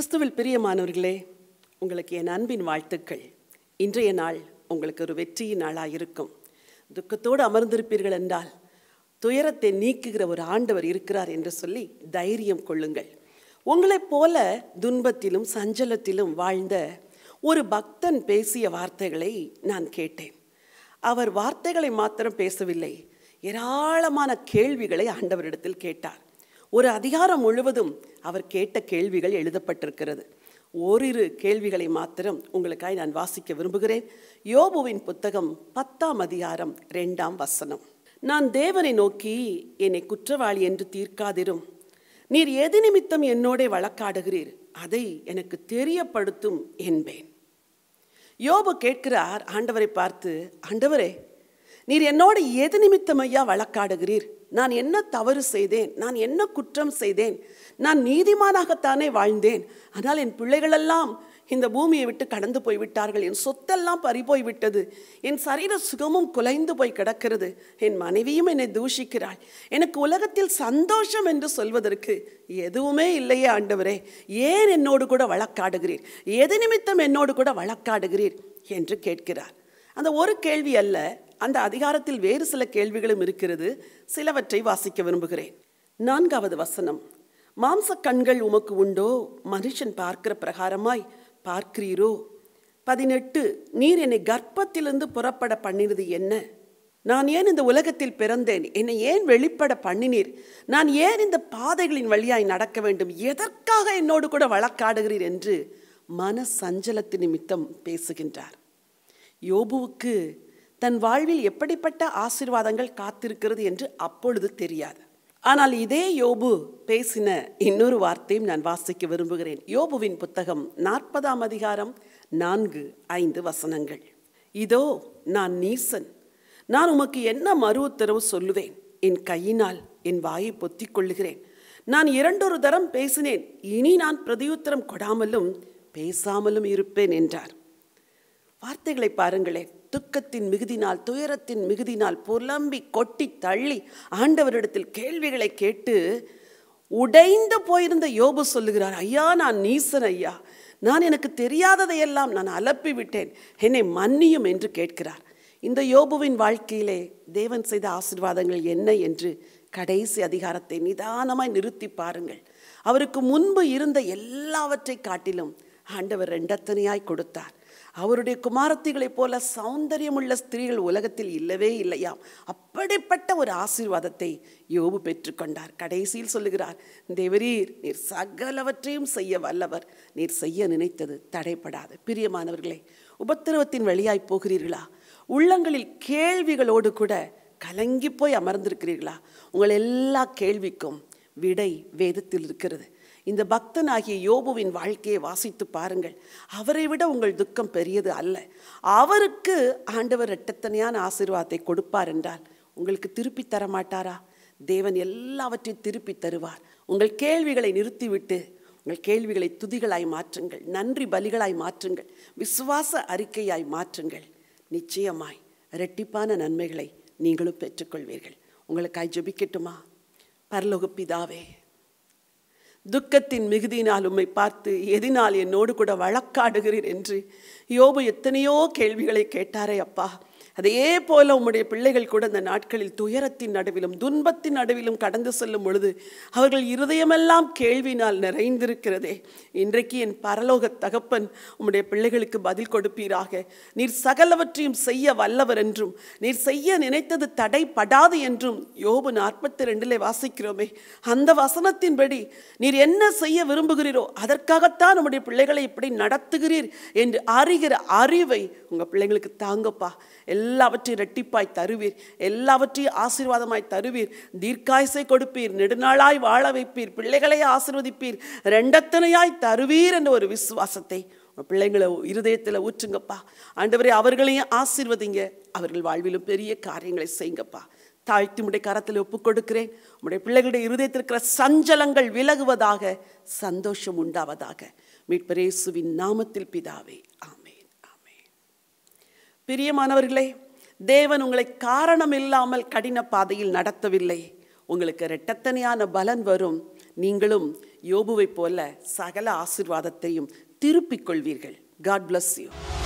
கிறிஸ்துவில் பிரியமானவர்களே உங்களுக்கு என் அன்பின் வாழ்த்துக்கள் இன்றைய நாள் உங்களுக்கு ஒரு வெற்றியின் நாளாக இருக்கும் துக்கத்தோடு அமர்ந்திருப்பீர்கள் என்றால் துயரத்தை நீக்குகிற ஒரு ஆண்டவர் இருக்கிறார் என்று சொல்லி தைரியம் கொள்ளுங்கள் உங்களைப் போல துன்பத்திலும் சஞ்சலத்திலும் வாழ்ந்த ஒரு பக்தன் பேசிய வார்த்தைகளை நான் கேட்டேன் அவர் வார்த்தைகளை மாத்திரம் பேசவில்லை ஏராளமான கேள்விகளை ஆண்டவரிடத்தில் கேட்டார் ஒரு அதிகாரம் முழுவதும் அவர் கேட்ட கேள்விகள் எழுதப்பட்டிருக்கிறது ஓரிரு கேள்விகளை மாத்திரம் உங்களுக்காய் நான் வாசிக்க விரும்புகிறேன் யோபுவின் புத்தகம் பத்தாம் அதிகாரம் ரெண்டாம் வசனம் நான் தேவனை நோக்கி என்னை குற்றவாளி என்று தீர்க்காதிரும் நீர் எது நிமித்தம் என்னோட வழக்காடுகிறீர் அதை எனக்கு தெரியப்படுத்தும் என்பேன் யோபு கேட்கிறார் ஆண்டவரை பார்த்து ஆண்டவரே நீர் என்னோட எது நிமித்தம் ஐயா வழக்காடுகிறீர் நான் என்ன தவறு செய்தேன் நான் என்ன குற்றம் செய்தேன் நான் நீதிமானாகத்தானே வாழ்ந்தேன் ஆனால் என் பிள்ளைகளெல்லாம் இந்த பூமியை விட்டு கடந்து போய்விட்டார்கள் என் சொத்தெல்லாம் பறிபோய் விட்டது என் சரீர சுகமும் குலைந்து போய் கிடக்கிறது என் மனைவியும் என்னை தூஷிக்கிறாள் எனக்கு உலகத்தில் சந்தோஷம் என்று சொல்வதற்கு எதுவுமே இல்லையே ஆண்டவரே ஏன் என்னோடு கூட வழக்காடுகிறீர் எது நிமித்தம் என்னோடு கூட வழக்காடுகிறீர் என்று கேட்கிறார் அந்த ஒரு கேள்வி அல்ல அந்த அதிகாரத்தில் வேறு சில கேள்விகளும் இருக்கிறது சிலவற்றை வாசிக்க விரும்புகிறேன் நான்காவது வசனம் மாம்ச கண்கள் உமக்கு உண்டோ மனுஷன் பார்க்கிற பிரகாரமாய் பார்க்கிறீரோ பதினெட்டு நீர் என்னை கர்ப்பத்திலிருந்து புறப்பட பண்ணினது என்ன நான் ஏன் இந்த உலகத்தில் பிறந்தேன் என்னை ஏன் வெளிப்பட பண்ணினீர் நான் ஏன் இந்த பாதைகளின் வழியாய் நடக்க வேண்டும் எதற்காக என்னோடு கூட வழக்காடுகிறீர் என்று மன சஞ்சலத்து நிமித்தம் பேசுகின்றார் யோபுவுக்கு தன் வாழ்வில் எப்படிப்பட்ட ஆசீர்வாதங்கள் காத்திருக்கிறது என்று அப்பொழுது தெரியாது ஆனால் இதே யோபு பேசின இன்னொரு வார்த்தையும் நான் வாசிக்க விரும்புகிறேன் யோபுவின் புத்தகம் நாற்பதாம் அதிகாரம் நான்கு ஐந்து வசனங்கள் இதோ நான் நீசன் நான் உமக்கு என்ன மறு உத்தரவு சொல்லுவேன் என் கையினால் என் வாயை பொத்திக் கொள்ளுகிறேன் நான் இரண்டொரு தரம் பேசினேன் இனி நான் பிரதியுத்தரம் கொடாமலும் பேசாமலும் இருப்பேன் என்றார் வார்த்தைகளை பாருங்களேன் துக்கத்தின் மிகுதினால் துயரத்தின் மிகுதினால் புலம்பி கொட்டி தள்ளி ஆண்டவரிடத்தில் கேள்விகளை கேட்டு உடைந்து போயிருந்த யோபு சொல்லுகிறார் ஐயா நான் நீசன் ஐயா நான் எனக்கு தெரியாததையெல்லாம் நான் அலப்பி விட்டேன் என்னை மன்னியும் என்று கேட்கிறார் இந்த யோபுவின் வாழ்க்கையிலே தேவன் செய்த ஆசிர்வாதங்கள் என்ன என்று கடைசி அதிகாரத்தை நிதானமாய் நிறுத்தி பாருங்கள் அவருக்கு முன்பு இருந்த எல்லாவற்றை காட்டிலும் ஆண்டவர் ரெண்டத்தனையாய் கொடுத்தார் அவருடைய குமாரத்திகளைப் போல சௌந்தரியமுள்ள ஸ்திரீகள் உலகத்தில் இல்லவே இல்லையாம் அப்படிப்பட்ட ஒரு ஆசீர்வாதத்தை யோபு பெற்றுக்கொண்டார் கடைசியில் சொல்லுகிறார் தேவரீர் நீர் சகலவற்றையும் செய்ய வல்லவர் நீர் செய்ய நினைத்தது தடைப்படாது பிரியமானவர்களே உபத்திரவத்தின் வழியாய் போகிறீர்களா உள்ளங்களில் கேள்விகளோடு கூட கலங்கி போய் அமர்ந்திருக்கிறீர்களா உங்கள் எல்லா கேள்விக்கும் விடை வேதத்தில் இருக்கிறது இந்த பக்தனாகிய யோபுவின் வாழ்க்கையை வாசித்து பாருங்கள் அவரை விட உங்கள் துக்கம் பெரியது அல்ல அவருக்கு ஆண்டவர் இரட்டத்தனையான ஆசீர்வாதத்தை கொடுப்பார் என்றால் உங்களுக்கு திருப்பி தர மாட்டாரா தேவன் எல்லாவற்றையும் திருப்பி தருவார் உங்கள் கேள்விகளை நிறுத்திவிட்டு உங்கள் கேள்விகளை துதிகளாய் மாற்றுங்கள் நன்றி பலிகளாய் மாற்றுங்கள் விசுவாச அறிக்கையாய் மாற்றுங்கள் நிச்சயமாய் இரட்டிப்பான நன்மைகளை நீங்களும் பெற்றுக்கொள்வீர்கள் உங்களுக்காய் ஜெபிக்கட்டுமா பரலோக பிதாவே துக்கத்தின் மிகுதியினால் உம்மை பார்த்து எதினால் என்னோடு கூட வழக்காடுகிறீர் என்று யோபு எத்தனையோ கேள்விகளை கேட்டாரே அப்பா அதே போல உம்முடைய பிள்ளைகள் கூட இந்த நாட்களில் துயரத்தின் நடுவிலும் துன்பத்தின் நடுவிலும் கடந்து செல்லும் பொழுது அவர்கள் இருதயமெல்லாம் கேள்வினால் நிறைந்திருக்கிறதே இன்றைக்கு என் பரலோக தகப்பன் உம்முடைய பிள்ளைகளுக்கு பதில் கொடுப்பீராக நீர் சகலவற்றையும் செய்ய வல்லவர் என்றும் நீர் செய்ய நினைத்தது தடைப்படாது என்றும் யோபு நாற்பத்தி ரெண்டிலே வாசிக்கிறோமே அந்த வசனத்தின்படி நீர் என்ன செய்ய விரும்புகிறீரோ அதற்காகத்தான் நம்முடைய பிள்ளைகளை இப்படி நடத்துகிறீர் என்று அறிகிற அறிவை உங்கள் பிள்ளைங்களுக்கு தாங்கப்பா எல்லாவற்றையும் ரெட்டிப்பாய் தருவீர் எல்லாவற்றையும் ஆசீர்வாதமாய் தருவீர் தீர்க்காயசை கொடுப்பீர் நெடுநாளாய் வாழ வைப்பீர் பிள்ளைகளை ஆசிர்வதிப்பீர் ரெண்டத்தனையாய் தருவீர் என்ற ஒரு விசுவாசத்தை உங்கள் பிள்ளைங்களை இருதயத்தில் ஊற்றுங்கப்பா ஆண்டவரே அவர்களையும் ஆசீர்வதிங்க அவர்கள் வாழ்விலும் பெரிய காரியங்களை செய்யுங்கப்பா தாழ்த்தி உடைய கரத்தில் ஒப்புக் கொடுக்கிறேன் உடைய பிள்ளைகளுடைய இருதயத்தில் இருக்கிற சஞ்சலங்கள் விலகுவதாக சந்தோஷம் உண்டாவதாக மீட்பரேசுவின் நாமத்தில் பிதாவே ஆமேன் ஆமேன் பிரியமானவர்களே தேவன் உங்களை காரணம் இல்லாமல் கடின பாதையில் நடத்தவில்லை உங்களுக்கு இரட்டத்தனையான பலன் வரும் நீங்களும் யோபுவைப் போல சகல ஆசிர்வாதத்தையும் திருப்பிக் கொள்வீர்கள் காட் bless யூ